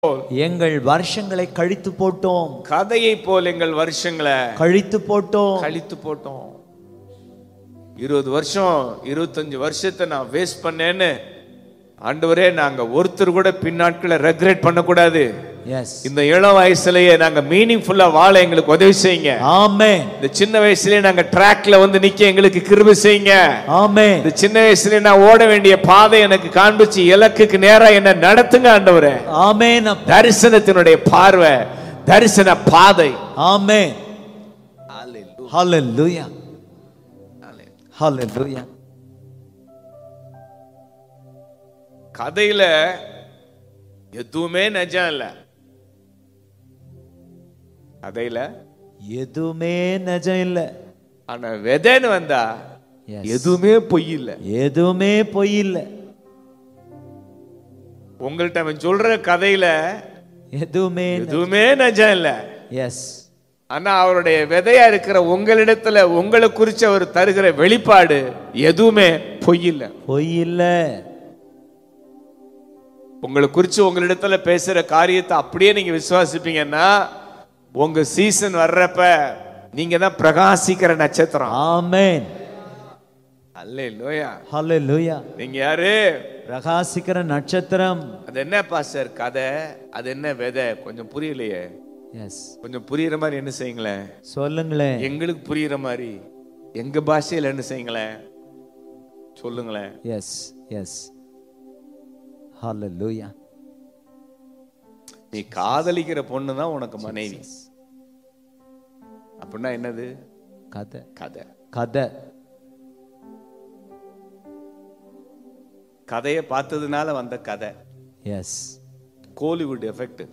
எங்கள் வருஷங்களை கழித்து போட்டோம் கதையை போல் எங்கள் வருஷங்களை கழித்து போட்டோம் கழித்து போட்டோம் இருபது வருஷம் இருபத்தஞ்சு வருஷத்தை நான் வேஸ்ட் பண்ணேன்னு ஆண்டவரே நாங்க ஒருத்தர் கூட பின்னாட்களை ரெக்ரெட் பண்ணக்கூடாது எஸ் இந்த இளம் வயசுலயே நாங்க மீனிங்ஃபுல்லா வாழ எங்களுக்கு உதவி செய்யுங்க ஆமென் இந்த சின்ன வயசுலயே நாங்க ட்ராக்ல வந்து நிக்க எங்களுக்கு கிருபை செய்யுங்க ஆமென் இந்த சின்ன வயசுலயே நான் ஓட வேண்டிய பாதை எனக்கு காண்பிச்சு இலக்குக்கு நேரா என்ன நடத்துங்க ஆண்டவரே ஆமென் அப்பா. தரிசனத்தினுடைய பார்வை தரிசன பாதை ஆமென் ஹalleluya ஹalleluya கதையில எதுவுமே நிஜம் இல்ல கதையில எதுவுமே நிஜம் இல்ல ஆனா விதைன்னு வந்தா Yes. எதுவுமே பொய் இல்ல எதுவுமே பொய் இல்ல உங்கள்ட்ட அவன் சொல்ற கதையில எதுவுமே எதுவுமே நிஜம் இல்ல எஸ் ஆனா அவருடைய விதையா இருக்கிற உங்களிடத்துல உங்களை குறிச்சு அவர் தருகிற வெளிப்பாடு எதுவுமே பொய் இல்ல பொய் இல்ல உங்களை குறிச்சு உங்களிடத்துல பேசுற காரியத்தை அப்படியே நீங்க விசுவாசிப்பீங்கன்னா உங்க சீசன் வர்றப்ப நீங்க தான் பிரகாசிக்கிற நட்சத்திரம் ஆமென் அல்லே லோயா ஹalleluya நீங்க யாரு பிரகாசிக்கிற நட்சத்திரம் அது என்ன பாஸ்டர் கதை அது என்ன விதை கொஞ்சம் புரியலையே எஸ் கொஞ்சம் புரியுற மாதிரி என்ன செய்யுங்களேன் சொல்லுங்களேன் எங்களுக்கு புரியுற மாதிரி எங்க பாஷையில என்ன செய்யுங்களேன் சொல்லுங்களேன் எஸ் எஸ் ஹalleluya நீ காதலிக்கிற பொண்ணு தான் உனக்கு மனைவி அப்படின்னா என்னது கதை கதை கதை கதையை பார்த்ததுனால வந்த கதை yes Kollywood effect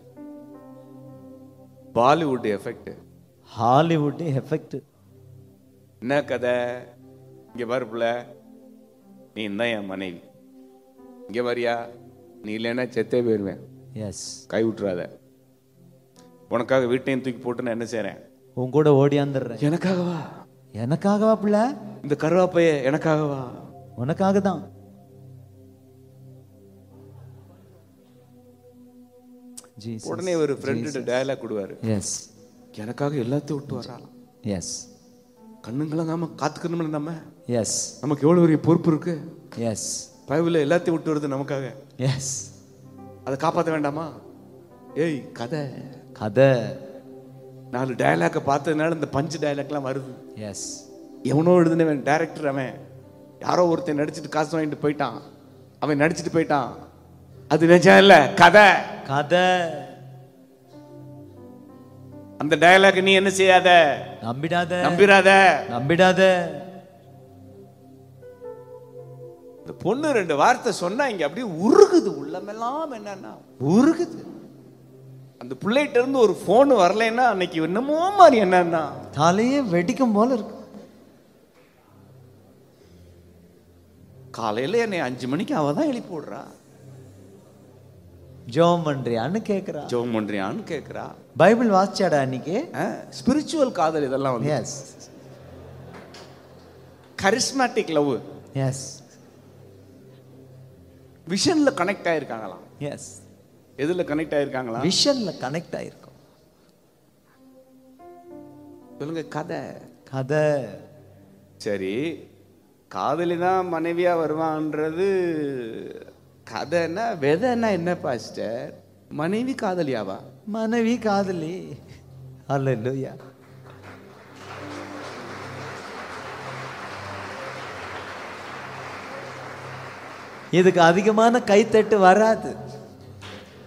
Bollywood effect Hollywood effect என்ன கதை இங்க பாருப்புல நீ தான் என் மனைவி இங்க வரியா நீ இல்லைன்னா செத்தே போயிருவேன் எஸ் கை விட்டுறாத உனக்காக வீட்டையும் தூக்கி போட்டு நான் என்ன செய்றேன் உன் கூட ஓடியாந்துடுறேன் எனக்காகவா எனக்காகவா பிள்ளை இந்த கருவாப்பைய எனக்காகவா உனக்காக தான் உடனே ஒரு ஃப்ரெண்டு டயலாக் கொடுவாரு எஸ் எனக்காக எல்லாத்தையும் விட்டு வராளாம் எஸ் கண்ணுங்களாங்காம காத்துக்கணும்ல நம்ம எஸ் நமக்கு எவ்வளவு பெரிய பொறுப்பு இருக்கு எஸ் பைபிள் எல்லாத்தையும் விட்டு வருது நமக்காக எஸ் அதை காப்பாற்ற வேண்டாமா ஏய் கதை கதை நாலு டயலாக்கை பார்த்ததுனால இந்த பஞ்சு டயலாக்லாம் வருது எஸ் எவனோ எழுதுனவன் டேரக்டர் அவன் யாரோ ஒருத்தன் நடிச்சிட்டு காசு வாங்கிட்டு போயிட்டான் அவன் நடிச்சிட்டு போயிட்டான் அது நிஜம் இல்ல கதை கதை அந்த டயலாக் நீ என்ன செய்யாத நம்பிடாத நம்பிராத நம்பிடாத இந்த பொண்ணு ரெண்டு வார்த்தை சொன்னா இங்க அப்படியே உருகுது உள்ளமெல்லாம் என்னன்னா உருகுது அந்த பிள்ளைகிட்ட இருந்து ஒரு போன் வரலைன்னா அன்னைக்கு என்னமோ மாதிரி என்னன்னா தலையே வெடிக்கும் போல இருக்கு காலையில என்னை அஞ்சு மணிக்கு அவ தான் எழுப்பி விடுறா ஜோம் பண்றியான்னு கேக்குறா ஜெபம் பண்றியான்னு கேக்குறா பைபிள் வாசிச்சாடா அன்னைக்கு ஸ்பிரிச்சுவல் காதல் இதெல்லாம் வந்து எஸ் கரிஸ்மேட்டிக் லவ் எஸ் விஷன்ல கனெக்ட் ஆயிருக்காங்களாம் எஸ் எதுல கனெக்ட் ஆயிருக்காங்களா விஷன்ல கனெக்ட் ஆயிருக்கும் சொல்லுங்க கதை கதை சரி காதலி தான் மனைவியா வருவான்றது கதைன்னா விதைன்னா என்ன பாஸ்டர் மனைவி காதலியாவா மனைவி காதலி அல்லேலூயா இதுக்கு அதிகமான கைத்தட்டு வராது